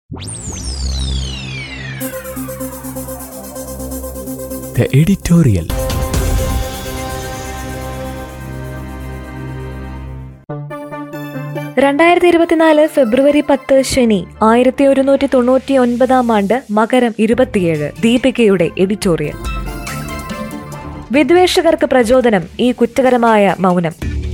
The editorial. രണ്ടായിരത്തി ഇരുപത്തിനാല് ഫെബ്രുവരി പത്ത് ശനി ആയിരത്തി ഒരുന്നൂറ്റി തൊണ്ണൂറ്റി ഒൻപതാം ആണ്ട് മകരം ഇരുപത്തിയേഴ് ദീപികയുടെ എഡിറ്റോറിയൽ വിദ്വേഷകർക്ക് പ്രചോദനം ഈ കുറ്റകരമായ മൗനം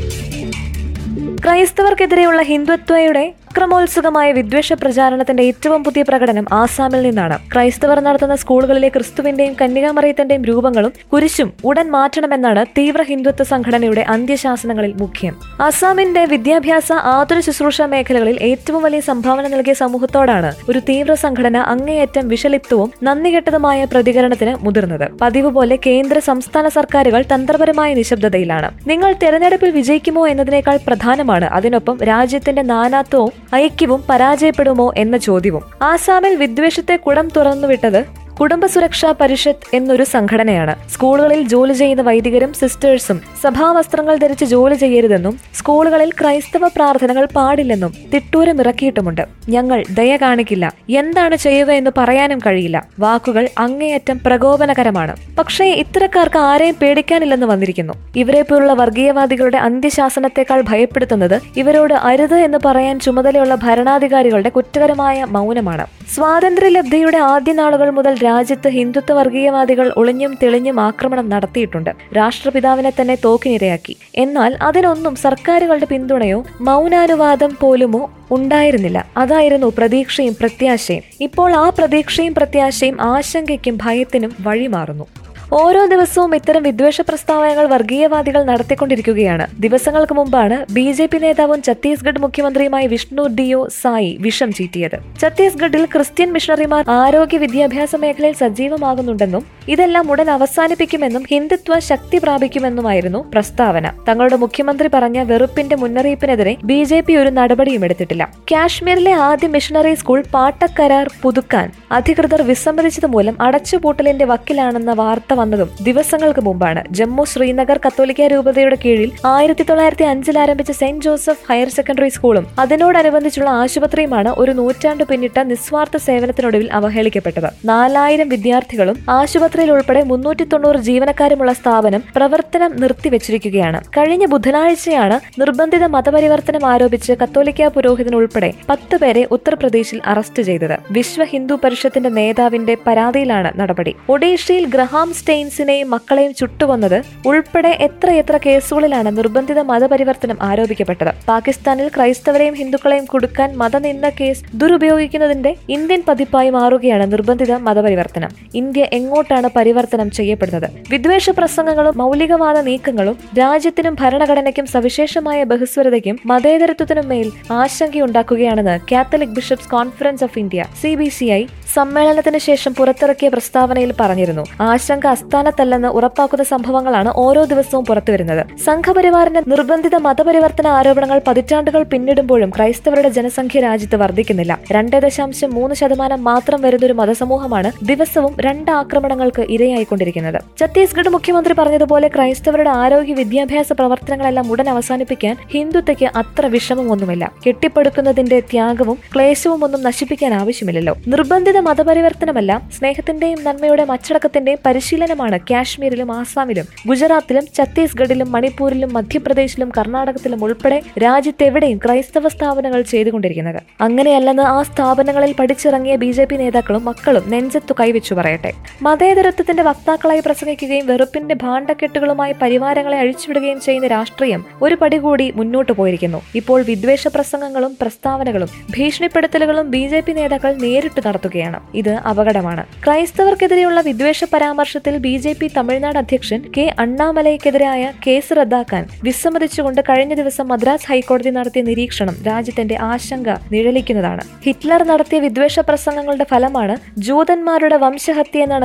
ക്രൈസ്തവർക്കെതിരെയുള്ള ഹിന്ദുത്വയുടെ അക്രമോത്സുകമായ വിദ്വേഷ പ്രചാരണത്തിന്റെ ഏറ്റവും പുതിയ പ്രകടനം ആസാമിൽ നിന്നാണ് ക്രൈസ്തവർ നടത്തുന്ന സ്കൂളുകളിലെ ക്രിസ്തുവിന്റെയും കന്യകാമറിയത്തിന്റെയും രൂപങ്ങളും കുരിശും ഉടൻ മാറ്റണമെന്നാണ് തീവ്ര ഹിന്ദുത്വ സംഘടനയുടെ അന്ത്യശാസനങ്ങളിൽ മുഖ്യം അസാമിന്റെ വിദ്യാഭ്യാസ ആതുര ശുശ്രൂഷ മേഖലകളിൽ ഏറ്റവും വലിയ സംഭാവന നൽകിയ സമൂഹത്തോടാണ് ഒരു തീവ്ര സംഘടന അങ്ങേയറ്റം വിഷലിപ്തവും നന്ദികെട്ടതുമായ പ്രതികരണത്തിന് മുതിർന്നത് പതിവ് പോലെ കേന്ദ്ര സംസ്ഥാന സർക്കാരുകൾ തന്ത്രപരമായ നിശബ്ദതയിലാണ് നിങ്ങൾ തെരഞ്ഞെടുപ്പിൽ വിജയിക്കുമോ എന്നതിനേക്കാൾ പ്രധാനമാണ് അതിനൊപ്പം രാജ്യത്തിന്റെ നാനാത്വവും ഐക്യവും പരാജയപ്പെടുമോ എന്ന ചോദ്യവും ആസാമിൽ വിദ്വേഷത്തെ കുടം തുറന്നുവിട്ടത് കുടുംബ സുരക്ഷാ പരിഷത്ത് എന്നൊരു സംഘടനയാണ് സ്കൂളുകളിൽ ജോലി ചെയ്യുന്ന വൈദികരും സിസ്റ്റേഴ്സും സഭാവസ്ത്രങ്ങൾ ധരിച്ച് ജോലി ചെയ്യരുതെന്നും സ്കൂളുകളിൽ ക്രൈസ്തവ പ്രാർത്ഥനകൾ പാടില്ലെന്നും തിട്ടൂരം ഇറക്കിയിട്ടുമുണ്ട് ഞങ്ങൾ ദയ കാണിക്കില്ല എന്താണ് ചെയ്യുക എന്ന് പറയാനും കഴിയില്ല വാക്കുകൾ അങ്ങേയറ്റം പ്രകോപനകരമാണ് പക്ഷേ ഇത്തരക്കാർക്ക് ആരെയും പേടിക്കാനില്ലെന്ന് വന്നിരിക്കുന്നു ഇവരെ പോലുള്ള വർഗീയവാദികളുടെ അന്ത്യശാസനത്തെക്കാൾ ഭയപ്പെടുത്തുന്നത് ഇവരോട് അരുത് എന്ന് പറയാൻ ചുമതലയുള്ള ഭരണാധികാരികളുടെ കുറ്റകരമായ മൗനമാണ് സ്വാതന്ത്ര്യലബ്ധിയുടെ ആദ്യ നാളുകൾ മുതൽ രാജ്യത്ത് ഹിന്ദുത്വ വർഗീയവാദികൾ ഒളിഞ്ഞും തെളിഞ്ഞും ആക്രമണം നടത്തിയിട്ടുണ്ട് രാഷ്ട്രപിതാവിനെ തന്നെ തോക്കിനിരയാക്കി എന്നാൽ അതിനൊന്നും സർക്കാരുകളുടെ പിന്തുണയോ മൗനാനുവാദം പോലുമോ ഉണ്ടായിരുന്നില്ല അതായിരുന്നു പ്രതീക്ഷയും പ്രത്യാശയും ഇപ്പോൾ ആ പ്രതീക്ഷയും പ്രത്യാശയും ആശങ്കയ്ക്കും ഭയത്തിനും വഴിമാറുന്നു ഓരോ ദിവസവും ഇത്തരം വിദ്വേഷ പ്രസ്താവനകൾ വർഗീയവാദികൾ നടത്തിക്കൊണ്ടിരിക്കുകയാണ് ദിവസങ്ങൾക്ക് മുമ്പാണ് ബി ജെ പി നേതാവും ഛത്തീസ്ഗഡ് മുഖ്യമന്ത്രിയുമായ വിഷ്ണു ഡിയോ സായി വിഷം ചീറ്റിയത് ഛത്തീസ്ഗഡിൽ ക്രിസ്ത്യൻ മിഷണറിമാർ ആരോഗ്യ വിദ്യാഭ്യാസ മേഖലയിൽ സജീവമാകുന്നുണ്ടെന്നും ഇതെല്ലാം ഉടൻ അവസാനിപ്പിക്കുമെന്നും ഹിന്ദുത്വ ശക്തി പ്രാപിക്കുമെന്നുമായിരുന്നു പ്രസ്താവന തങ്ങളുടെ മുഖ്യമന്ത്രി പറഞ്ഞ വെറുപ്പിന്റെ മുന്നറിയിപ്പിനെതിരെ ബി ജെ പി ഒരു നടപടിയും എടുത്തിട്ടില്ല കാശ്മീരിലെ ആദ്യ മിഷണറി സ്കൂൾ പാട്ടക്കരാർ പുതുക്കാൻ അധികൃതർ വിസമ്മതിച്ചത് മൂലം അടച്ചുപൂട്ടലിന്റെ വക്കിലാണെന്ന വാർത്ത വന്നതും ദിവസങ്ങൾക്ക് മുമ്പാണ് ജമ്മു ശ്രീനഗർ കത്തോലിക്ക രൂപതയുടെ കീഴിൽ ആയിരത്തി തൊള്ളായിരത്തി അഞ്ചിൽ ആരംഭിച്ച സെന്റ് ജോസഫ് ഹയർ സെക്കൻഡറി സ്കൂളും അതിനോടനുബന്ധിച്ചുള്ള ആശുപത്രിയുമാണ് ഒരു നൂറ്റാണ്ട് പിന്നിട്ട നിസ്വാർത്ഥ സേവനത്തിനൊടുവിൽ അവഹേളിക്കപ്പെട്ടത് നാലായിരം വിദ്യാർത്ഥികളും ആശുപത്രിയിൽ ഉൾപ്പെടെ മുന്നൂറ്റി തൊണ്ണൂറ് ജീവനക്കാരുമുള്ള സ്ഥാപനം പ്രവർത്തനം നിർത്തിവെച്ചിരിക്കുകയാണ് കഴിഞ്ഞ ബുധനാഴ്ചയാണ് നിർബന്ധിത മതപരിവർത്തനം ആരോപിച്ച് കത്തോലിക്ക പുരോഹിതൻ ഉൾപ്പെടെ പത്ത് പേരെ ഉത്തർപ്രദേശിൽ അറസ്റ്റ് ചെയ്തത് വിശ്വ ഹിന്ദു പരിഷത്തിന്റെ നേതാവിന്റെ പരാതിയിലാണ് നടപടി ഒഡീഷയിൽ ഗ്രഹാം സ്റ്റെയിൻസിനെയും മക്കളെയും ചുട്ടുകൊന്നത് ഉൾപ്പെടെ എത്രയെത്ര കേസുകളിലാണ് നിർബന്ധിത മതപരിവർത്തനം ആരോപിക്കപ്പെട്ടത് പാകിസ്ഥാനിൽ ക്രൈസ്തവരെയും ഹിന്ദുക്കളെയും കൊടുക്കാൻ മതനിന്ദ കേസ് ദുരുപയോഗിക്കുന്നതിന്റെ ഇന്ത്യൻ പതിപ്പായി മാറുകയാണ് നിർബന്ധിത മതപരിവർത്തനം ഇന്ത്യ എങ്ങോട്ടാണ് പരിവർത്തനം ചെയ്യപ്പെടുന്നത് വിദ്വേഷ പ്രസംഗങ്ങളും മൗലികവാദ നീക്കങ്ങളും രാജ്യത്തിനും ഭരണഘടനയ്ക്കും സവിശേഷമായ ബഹുസ്വരതയ്ക്കും മതേതരത്വത്തിനും മേൽ ആശങ്കയുണ്ടാക്കുകയാണെന്ന് Catholic bishops conference of India C B C I സമ്മേളനത്തിന് ശേഷം പുറത്തിറക്കിയ പ്രസ്താവനയിൽ പറഞ്ഞിരുന്നു ആശങ്ക അസ്ഥാനത്തല്ലെന്ന് ഉറപ്പാക്കുന്ന സംഭവങ്ങളാണ് ഓരോ ദിവസവും പുറത്തുവരുന്നത് സംഘപരിവാറിന്റെ നിർബന്ധിത മതപരിവർത്തന ആരോപണങ്ങൾ പതിറ്റാണ്ടുകൾ പിന്നിടുമ്പോഴും ക്രൈസ്തവരുടെ ജനസംഖ്യ രാജ്യത്ത് വർദ്ധിക്കുന്നില്ല രണ്ട് ദശാംശം മൂന്ന് ശതമാനം മാത്രം വരുന്നൊരു മതസമൂഹമാണ് ദിവസവും രണ്ട് ആക്രമണങ്ങൾക്ക് ഇരയായിക്കൊണ്ടിരിക്കുന്നത് ഛത്തീസ്ഗഡ് മുഖ്യമന്ത്രി പറഞ്ഞതുപോലെ ക്രൈസ്തവരുടെ ആരോഗ്യ വിദ്യാഭ്യാസ പ്രവർത്തനങ്ങളെല്ലാം ഉടൻ അവസാനിപ്പിക്കാൻ ഹിന്ദുത്വയ്ക്ക് അത്ര വിഷമമൊന്നുമില്ല കെട്ടിപ്പടുക്കുന്നതിന്റെ ത്യാഗവും ക്ലേശവും ഒന്നും നശിപ്പിക്കാൻ ആവശ്യമില്ലല്ലോ നിർബന്ധിത മതപരിവർത്തനമല്ല സ്നേഹത്തിന്റെയും നന്മയുടെ അച്ചടക്കത്തിന്റെയും പരിശീലനമാണ് കാശ്മീരിലും ആസാമിലും ഗുജറാത്തിലും ഛത്തീസ്ഗഡിലും മണിപ്പൂരിലും മധ്യപ്രദേശിലും കർണാടകത്തിലും ഉൾപ്പെടെ രാജ്യത്തെവിടെയും ക്രൈസ്തവ സ്ഥാപനങ്ങൾ ചെയ്തുകൊണ്ടിരിക്കുന്നത് അങ്ങനെയല്ലെന്ന് ആ സ്ഥാപനങ്ങളിൽ പഠിച്ചിറങ്ങിയ ബി ജെ പി നേതാക്കളും മക്കളും നെഞ്ചത്തു കൈവച്ചു പറയട്ടെ മതേതരത്വത്തിന്റെ വക്താക്കളായി പ്രസംഗിക്കുകയും വെറുപ്പിന്റെ ഭാണ്ഡക്കെട്ടുകളുമായി പരിവാരങ്ങളെ അഴിച്ചുവിടുകയും ചെയ്യുന്ന രാഷ്ട്രീയം ഒരു പടി കൂടി മുന്നോട്ടു പോയിരിക്കുന്നു ഇപ്പോൾ വിദ്വേഷ പ്രസംഗങ്ങളും പ്രസ്താവനകളും ഭീഷണിപ്പെടുത്തലുകളും ബി ജെ പി നേതാക്കൾ നേരിട്ട് നടത്തുകയാണ് ഇത് അപകടമാണ് ക്രൈസ്തവർക്കെതിരെയുള്ള വിദ്വേഷ പരാമർശത്തിൽ ബി ജെ പി തമിഴ്നാട് അധ്യക്ഷൻ കെ അണ്ണാമലയ്ക്കെതിരായ കേസ് റദ്ദാക്കാൻ വിസമ്മതിച്ചുകൊണ്ട് കഴിഞ്ഞ ദിവസം മദ്രാസ് ഹൈക്കോടതി നടത്തിയ നിരീക്ഷണം രാജ്യത്തിന്റെ ആശങ്ക നിഴലിക്കുന്നതാണ് ഹിറ്റ്ലർ നടത്തിയ വിദ്വേഷ പ്രസംഗങ്ങളുടെ ഫലമാണ് ജൂതന്മാരുടെ വംശഹത്യ എന്നാണ് കോടതി പറഞ്ഞത്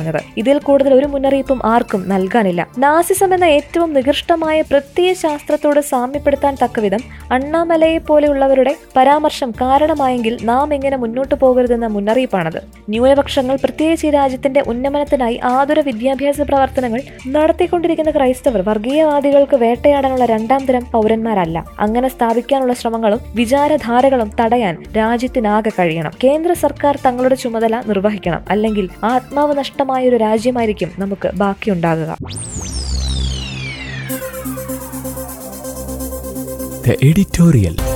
പറഞ്ഞത് ഇതിൽ കൂടുതൽ ഒരു മുന്നറിയിപ്പും ആർക്കും നൽകാനില്ല നാസിസം എന്ന ഏറ്റവും നികൃഷ്ടമായ പ്രത്യയ ശാസ്ത്രത്തോട് സാമ്യപ്പെടുത്താൻ തക്കവിധം അണ്ണാമലയെ പോലെയുള്ളവരുടെ പരാമർശം കാരണമായെങ്കിൽ നാം എങ്ങനെ മുന്നോട്ട് പോകരുതെന്ന മുന്നറിയിപ്പാണത് ന്യൂനപക്ഷങ്ങൾ പ്രത്യേകിച്ച് ഈ രാജ്യത്തിന്റെ ഉന്നമനത്തിനായി ആതുര വിദ്യാഭ്യാസ പ്രവർത്തനങ്ങൾ നടത്തിക്കൊണ്ടിരിക്കുന്ന ക്രൈസ്തവർ വർഗീയവാദികൾക്ക് വേട്ടയാടാനുള്ള രണ്ടാം തരം പൗരന്മാരല്ല അങ്ങനെ സ്ഥാപിക്കാനുള്ള ശ്രമങ്ങളും വിചാരധാരകളും തടയാൻ രാജ്യത്തിനാകെ കഴിയണം കേന്ദ്ര സർക്കാർ തങ്ങളുടെ ചുമതല നിർവഹിക്കണം അല്ലെങ്കിൽ ആത്മാവ് നഷ്ടമായ ഒരു രാജ്യമായിരിക്കും നമുക്ക് ബാക്കിയുണ്ടാകുക The editorial.